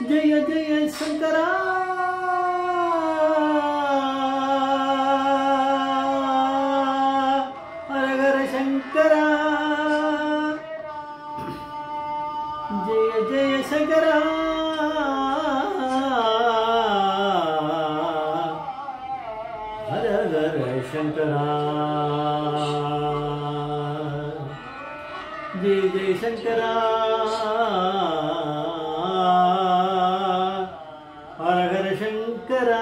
ஜெய ஜெய சங்கரா ஹரஹர சங்கரா ஜெய ஜெய சங்கரா ஹர ஹர சங்கரா ஜெய ஜெய சங்கரா ஹர ஹர சங்கரா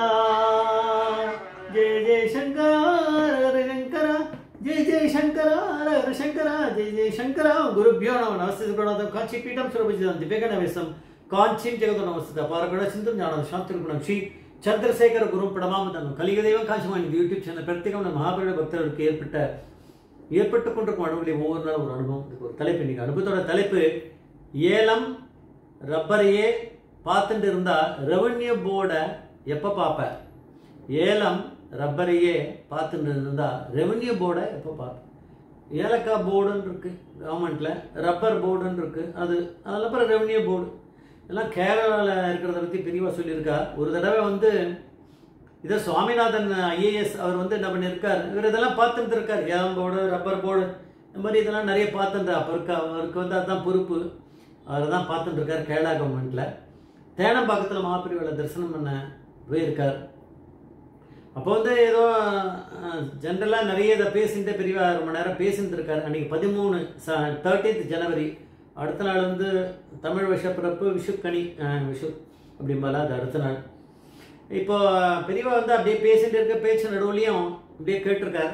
ஜெய ஜெய சங்கரா ஹர ஹர சங்கரா ஜெய ஜெய சங்கரா ஹர ஹர சங்கரா ஜெய ஜெய சங்கரா குருபியோ நம நமஸ்தே சுப்ரணாதம் காஞ்சி பீఠం సురభిజితం దివ్యగణవేశం కాంచీం జగత నమస్తే పారగణ చింతం జ్ఞాన శాంతి గుణం శ్రీ சந்திரசேகர குரு பிரணமாமதன் கலிகதெய்வம் காஞ்சிமான் இந்த யூடியூப் சேனல் பிரத்யேகம் நம்ம மகாபரிட பக்தர்களுக்கு ஏற்பட்ட ஏற்பட்டு கொண்டிருக்கும் அனுபவங்களை ஒவ்வொரு நாளும் ஒரு அனுபவம் இதுக்கு ஒரு தலைப்பு இன்னைக்கு அனுபவத்தோட தலைப்பு ஏலம் ரப்பரையே பார்த்துட்டு இருந்தா ரெவன்யூ போர்டை எப்போ பார்ப்ப ஏலம் ரப்பரையே பார்த்துட்டு இருந்தா ரெவன்யூ போர்டை எப்போ பார்ப்ப ஏலக்காய் போர்டுன்னு இருக்கு கவர்மெண்ட்ல ரப்பர் போர்டுன்னு இருக்கு அது அதுக்கப்புறம் ரெவன்யூ போர்டு எல்லாம் கேரளாவில் இருக்கிறத பற்றி பிரிவாக சொல்லியிருக்கா ஒரு தடவை வந்து இதை சுவாமிநாதன் ஐஏஎஸ் அவர் வந்து என்ன பண்ணியிருக்கார் இவர் இதெல்லாம் பார்த்துட்டு இருக்கார் ஏலம் போர்டு ரப்பர் போர்டு இந்த மாதிரி இதெல்லாம் நிறைய பார்த்துட்டு அப்போ இருக்கா அவருக்கு வந்து அதுதான் பொறுப்பு அவர் தான் பார்த்துட்டு இருக்கார் கேரளா கவர்மெண்ட்டில் தேனம்பாக்கத்தில் மகாபிரிவில் தரிசனம் பண்ண போயிருக்கார் அப்போ வந்து ஏதோ ஜென்ரலாக நிறைய இதை பேசிட்டு பெரியவா ரொம்ப நேரம் பேசிட்டு இருக்காரு அன்னைக்கு பதிமூணு தேர்ட்டீன்த் ஜனவரி அடுத்த நாள் வந்து தமிழ் விஷப்பிறப்பு விஷுக்கணி அஹ், விஷு அப்படிம்பால அது அடுத்த நாள் இப்போ பெரியவா வந்து அப்படியே பேசிட்டு இருக்க பேச்சு நடுவுலையும் அப்படியே கேட்டிருக்கார்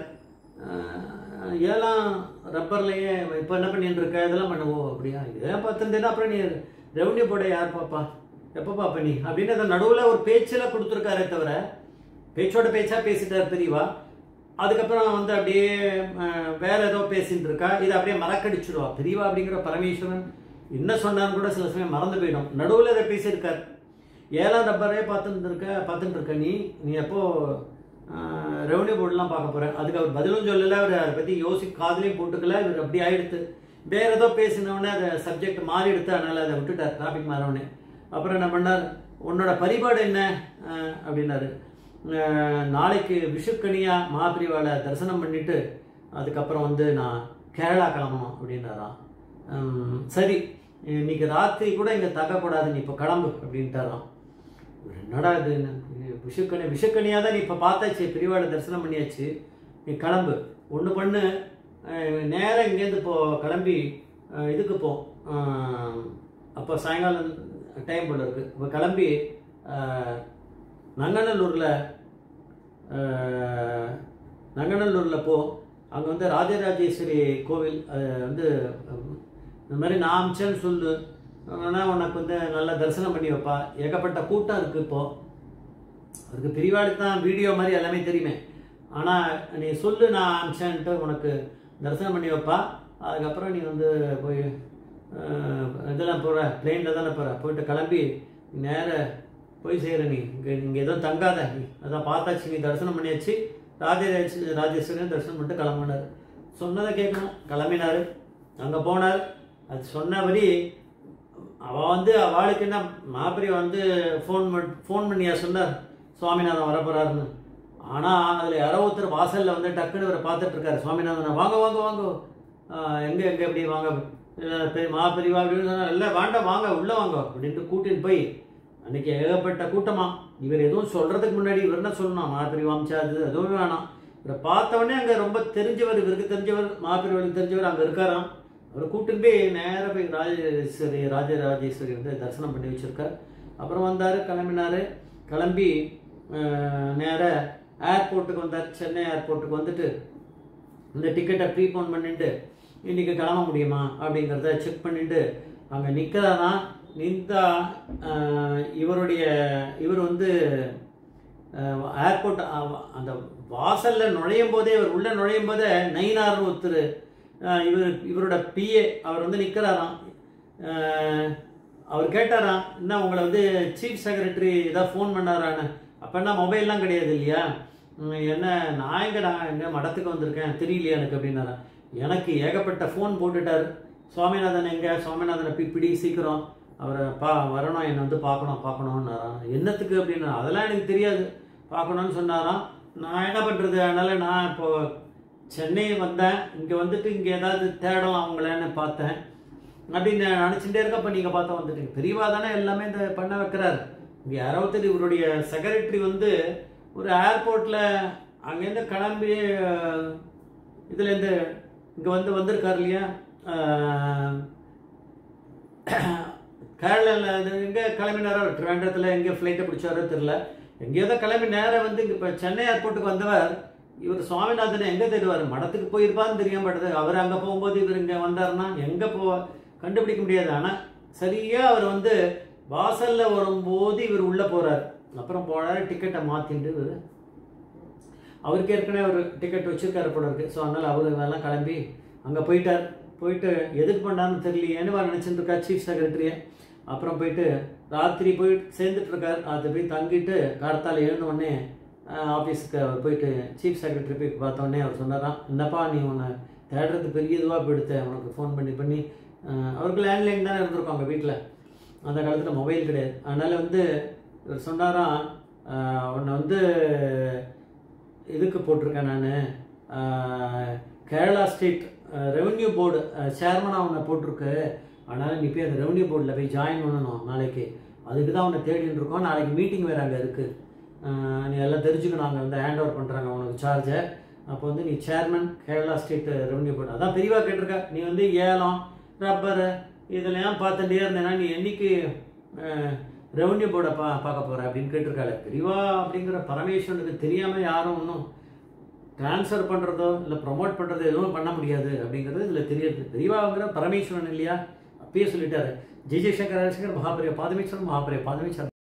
அஹ், ஏலாம் ரப்பர்லையே இப்போ என்ன பண்ணிட்டு இருக்க இதெல்லாம் பண்ணுவோம் அப்படியா இதெல்லாம் பார்த்துருந்தேன்னா அப்புறம் நீ ரெவன்யூ போர்டை யார் பாப்பா எப்போ பாப்ப நீ அப்படின்னு அந்த நடுவில் ஒரு பேச்சில் கொடுத்துருக்காரே தவிர பேச்சோட பேச்சா பேசிட்டார் பெரியவா அதுக்கப்புறம் வந்து அப்படியே அஹ், வேற ஏதோ பேசிட்டு இருக்கா இதை அப்படியே மறக்கடிச்சிடுவா பெரியவா அப்படிங்கிற பரமேஸ்வரன் என்ன சொன்னான்னு கூட சில சமயம் மறந்து போயிடும் நடுவில் இதை பேசியிருக்கார் ஏழாம் ரப்பரே பார்த்துட்டு இருக்க பார்த்துட்டு இருக்க நீ நீ எப்போ ரெவன்யூ போர்டுலாம் பார்க்க போற அதுக்கு அவர் பதிலும் சொல்லல அவர் அதை பற்றி யோசி காதுலையும் போட்டுக்கல இவர் அப்படி ஆயிடுத்து வேற ஏதோ பேசினவுடனே அதை சப்ஜெக்ட் மாறி எடுத்து அதனால அதை விட்டுட்டார் டாபிக் மாறவுடனே அப்புறம் என்ன பண்ணார் உன்னோட பரிபாடு என்ன அஹ், அப்படின்னாரு அஹ், நாளைக்கு விஷுக்கனியா மகாபிரிவால தரிசனம் பண்ணிட்டு அதுக்கப்புறம் வந்து நான் கேரளா கிளம்பணும் அப்படின்னாராம் உம், சரி இன்னைக்கு ராத்திரி கூட இங்கே தங்கக்கூடாது நீ இப்போ கிளம்பு அப்படின்ட்டாராம் என்னடா இது விஷுக்கணி விஷுக்கணியாக தான் நீ இப்போ பார்த்தாச்சு பிரிவாட தரிசனம் பண்ணியாச்சு நீ கிளம்பு ஒன்று பண்ணு நேராக இங்கேருந்து இப்போ கிளம்பி அஹ், இதுக்கு போ அஹ், அப்போ சாயங்காலம் டைம் போல இருக்கு இப்போ கிளம்பி அஹ், நங்கநல்லூரில் நங்கநல்லூரில் போ அங்கே வந்து ராஜராஜேஸ்வரி கோவில் அது வந்து அஹ், இந்த மாதிரி நான் அமிச்சேன்னு சொல்லு ஆனால் உனக்கு வந்து நல்லா தரிசனம் பண்ணி வைப்பா ஏகப்பட்ட கூட்டம் இருக்குது இப்போ அவருக்கு பெரியவாளுக்கு தான் வீடியோ மாதிரி எல்லாமே தெரியுமே ஆனால் நீ சொல்லு நான் அமிச்சேன்ட்டு உனக்கு தரிசனம் பண்ணி வைப்பா அதுக்கப்புறம் நீ வந்து போய் அஹ், இதெல்லாம் போகிற பிளெயினில் தானே போகிற போயிட்டு கிளம்பி நேர போய் செய்கிற நீ இங்கே இங்கே எதுவும் தங்காத நீ அதான் பார்த்தாச்சு நீ தரிசனம் பண்ணியாச்சு ராஜராஜ ராஜேஸ்வரன் தரிசனம் பண்ணிட்டு கிளம்புனார் சொன்னதை கேட்கணும் கிளம்பினார் அங்கே போனார் அது சொன்னபடி அவள் வந்து அவளுக்கு என்ன மாப்பிரிய வந்து ஃபோன் ஃபோன் பண்ணியா சொன்னார் சுவாமிநாதன் வரப்போறாருன்னு ஆனால் அதில் யாரோ ஒருத்தர் வாசலில் வந்து டக்குன்னு இவரை பார்த்துட்டு இருக்காரு சுவாமிநாதன் வாங்க வாங்க வாங்க ஆஹ் எங்க எங்க எப்படி வாங்க அஹ் பெரிய மாப்பிரிவா அப்படின்னு சொன்னா இல்லை வேண்டாம் வாங்க உள்ளே வாங்க அப்படின்ட்டு கூட்டின்னு போய் அன்னைக்கு ஏகப்பட்ட கூட்டமா இவர் எதுவும் சொல்றதுக்கு முன்னாடி இவர் என்ன சொல்லணும் மாப்பிரிவா அமிச்சாது எதுவும் வேணாம் இவரை பார்த்த உடனே அங்கே ரொம்ப தெரிஞ்சவர் இவருக்கு தெரிஞ்சவர் மாப்பிரிவருக்கு தெரிஞ்சவர் அங்கே இருக்காராம் அவர் கூட்டின்னு போய் நேராக போய் ராஜேஸ்வரி ராஜராஜேஸ்வரி வந்து தரிசனம் பண்ணி வச்சிருக்கார் அப்புறம் வந்தார் கிளம்பினார் கிளம்பி நேராக ஏர்போர்ட்டுக்கு வந்தார் சென்னை ஏர்போர்ட்டுக்கு வந்துட்டு இந்த டிக்கெட்டை ப்ரீபோன் பண்ணிட்டு இன்னைக்கு கிளம்ப முடியுமா அப்படிங்கிறத செக் பண்ணிட்டு அங்கே நிற்கிறாரா நின்றா இவருடைய இவர் வந்து ஏர்போர்ட் அந்த வாசலில் நுழையும் போதே இவர் உள்ளே நுழையும் போதே நயினார்னு ஒருத்தர் அஹ், இவர் இவரோட பிஏ அவர் வந்து நிற்கிறாராம் அவர் கேட்டாராம் என்ன உங்களை வந்து சீஃப் செக்ரட்டரி ஏதாவது ஃபோன் பண்ணாரான்னு அப்போன்னா மொபைல்லாம் கிடையாது இல்லையா உம், என்ன நான் எங்க நான் எங்க மடத்துக்கு வந்திருக்கேன் தெரியலையா எனக்கு அப்படின்னாரா எனக்கு ஏகப்பட்ட ஃபோன் போட்டுட்டார் சுவாமிநாதன் எங்க சுவாமிநாதனை பி பிடி சீக்கிரம் அவரை பா வரணும் என்னை வந்து பார்க்கணும் பார்க்கணுன்னாராம் என்னத்துக்கு அப்படின்னு அதெல்லாம் எனக்கு தெரியாது பார்க்கணும்னு சொன்னாராம் நான் என்ன பண்ணுறது அதனால் நான் இப்போ சென்னை வந்தேன் இங்கே வந்துட்டு இங்கே ஏதாவது தேடலாம் அவங்களேன்னு பார்த்தேன் அப்படின்னு நினச்சிட்டே இருக்கப்ப நீங்கள் பார்த்தா வந்துட்டீங்க பெரியவா தானே எல்லாமே இந்த பண்ண வைக்கிறாரு இங்கே யாராவது இவருடைய செக்ரட்டரி வந்து ஒரு ஏர்போர்ட்டில் அங்கேருந்து கிளம்பி இதுலேருந்து இங்கே வந்து வந்திருக்காரு இல்லையா அஹ், கேரளாவில் எங்கே கிளம்பினாரோ ட்ரிவாண்டத்தில் எங்கே ஃப்ளைட்டை பிடிச்சாரோ தெரில எங்கேயோ தான் கிளம்பி நேரம் வந்து இப்போ சென்னை ஏர்போர்ட்டுக்கு வந்தவர் இவர் சுவாமிநாதன் எங்கே தேடுவார் மடத்துக்கு போயிருப்பான்னு தெரிய மாட்டேது அவர் அங்கே போகும்போது இவர் இங்கே வந்தாருன்னா எங்கே போ கண்டுபிடிக்க முடியாது ஆனால் சரியாக அவர் வந்து வாசலில் வரும்போது இவர் உள்ளே போகிறார் அப்புறம் போனார் டிக்கெட்டை மாற்றிட்டு இவர் அவருக்கு ஏற்கனவே ஒரு டிக்கெட் வச்சிருக்காரு போல இருக்கு ஸோ அதனால் அவர் எல்லாம் கிளம்பி அங்கே போயிட்டார் போயிட்டு எதுக்கு பண்ணான்னு தெரியலையேன்னு அவர் நினச்சிட்டு இருக்கா சீஃப் செக்ரட்டரியை அப்புறம் போயிட்டு ராத்திரி போய் சேர்ந்துட்டு இருக்கார் அது போய் தங்கிட்டு கார்த்தால எழுந்த உடனே ஆஃபீஸுக்கு அவர் போயிட்டு சீஃப் செக்ரட்டரி போய் பார்த்த உடனே அவர் சொன்னாராம் என்னப்பா நீ உன்னை தேடுறது பெரிய இதுவாக போயிடுத்த உனக்கு ஃபோன் பண்ணி பண்ணி அஹ், அவருக்கு லேண்ட்லைன் தானே இருந்திருக்கும் அவங்க வீட்டில் அந்த காலத்தில் மொபைல் கிடையாது அதனால் வந்து இவர் சொன்னாராம் அஹ், உன்னை வந்து இதுக்கு போட்டிருக்கேன் நான் கேரளா ஸ்டேட் ரெவென்யூ போர்டு சேர்மனாக உன்னை போட்டிருக்கு அதனால் நீ போய் அந்த ரெவென்யூ போர்டில் போய் ஜாயின் பண்ணணும் நாளைக்கு அதுக்கு தான் உன்னை தேடின்னு இருக்கோம் நாளைக்கு மீட்டிங் வேறு அங்கே இருக்குது நீ எல்லாம் தெரிஞ்சுக்கணும் அங்கே வந்து ஹேண்ட் ஓவர் பண்ணுறாங்க உனக்கு சார்ஜை அப்போ வந்து நீ chairman Kerala state revenue board அதான் பெரியவா கேட்டிருக்க நீ வந்து ஏலம் ரப்பரு இதெல்லாம் பார்த்துட்டே இருந்தேன்னா நீ என்னைக்கு ரெவன்யூ போர்டை பா பார்க்க போகிற அப்படின்னு கேட்டிருக்காரு பெரியவா அப்படிங்கிற பரமேஸ்வரனுக்கு தெரியாமல் யாரும் ஒன்றும் ட்ரான்ஸ்ஃபர் பண்ணுறதோ இல்லை ப்ரொமோட் பண்ணுறதோ எதுவும் பண்ண முடியாது அப்படிங்கிறது இதில் தெரியுது பெரியவாங்கிற பரமேஸ்வரன் இல்லையா அப்பயே சொல்லிட்டாரு ஜெய் ஜெய்சங்கர் ஹரிசங்கர் மகாபரிய பாதமேஸ்வரன் மகாபரிய பாதமேஸ்வரன்